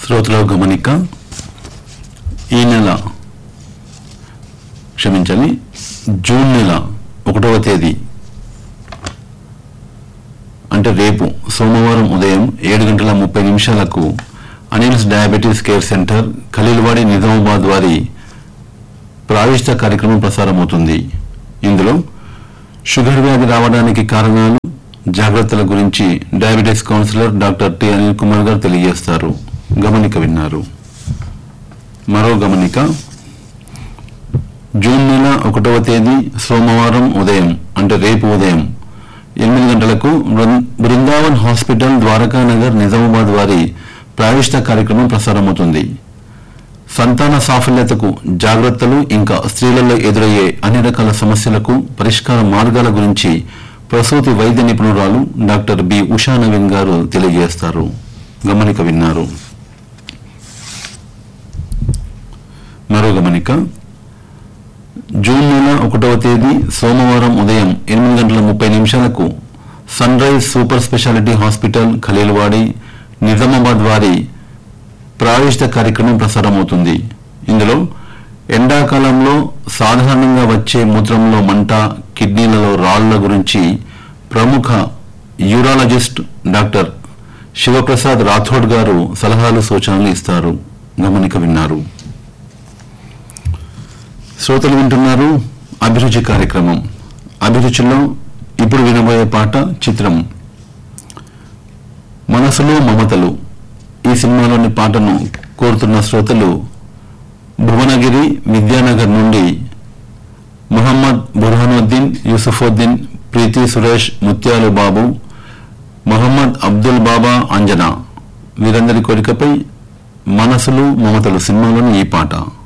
శ్రోతల గమనిక ఈ నెల క్షమించాలి జూన్ నెల ఒకటవ తేదీ అంటే రేపు సోమవారం ఉదయం ఏడు గంటల ముప్పై నిమిషాలకు Anil's diabetes care centre Khaleelwadi Nizamabad వారి ప్రావిష్ట కార్యక్రమం ప్రసారమవుతుంది ఇందులో షుగర్ వ్యాధి రావడానికి కారణాలు జాగ్రత్తల గురించి diabetes counsellor doctor T Anil Kumar గారు తెలియజేస్తారు గమనిక విన్నారు మరో గమనిక జూన్ నెల ఒకటవ తేదీ సోమవారం ఉదయం అంటే రేపు ఉదయం ఎనిమిది గంటలకు బృం- బృందావన్ హాస్పిటల్ ద్వారకానగర్ నిజామాబాద్ వారి ప్రావిష్ట కార్యక్రమం ప్రసారమవుతుంది సంతాన సాఫల్యతకు జాగ్రత్తలు ఇంకా స్త్రీలలో ఎదురయ్యే అన్ని రకాల సమస్యలకు పరిష్కార మార్గాల గురించి ప్రసూతి వైద్య నిపుణురాలు డాక్టర్ బి ఉషా నవీన్ గారు తెలియజేస్తారు గమనిక విన్నారు మరో గమనిక జూన్ నెల ఒకటవ తేదీ సోమవారం ఉదయం ఎనిమిది గంటల ముప్పై నిమిషాలకు sunrise super speciality hospital Khaleelwadi Nizamabad వారి ప్రావిష్ట కార్యక్రమం ప్రసారమవుతుంది ఇందులో ఎండాకాలంలో సాధారణంగా వచ్చే మూత్రంలో మంట కిడ్నీలలో రాళ్ల గురించి ప్రముఖ యూరాలజిస్ట్ డాక్టర్ శివప్రసాద్ రాథోడ్ గారు సలహాలు సూచనలు ఇస్తారు గమనిక విన్నారు శ్రోతలు వింటున్నారు అభిరుచి కార్యక్రమం అభిరుచిలో ఇప్పుడు వినబోయే పాట చిత్రం మనసులో మమతలు ఈ సినిమాలోని పాటను కోరుతున్న శ్రోతలు భువనగిరి విద్యానగర్ నుండి మొహమ్మద్ బుర్హానుద్దీన్ యూసుఫుద్దీన్ ప్రీతి సురేష్ ముత్యాలు బాబు మొహమ్మద్ అబ్దుల్ బాబా అంజనా వీరందరి కోరికపై మనసులు మమతలు సినిమాలోని ఈ పాట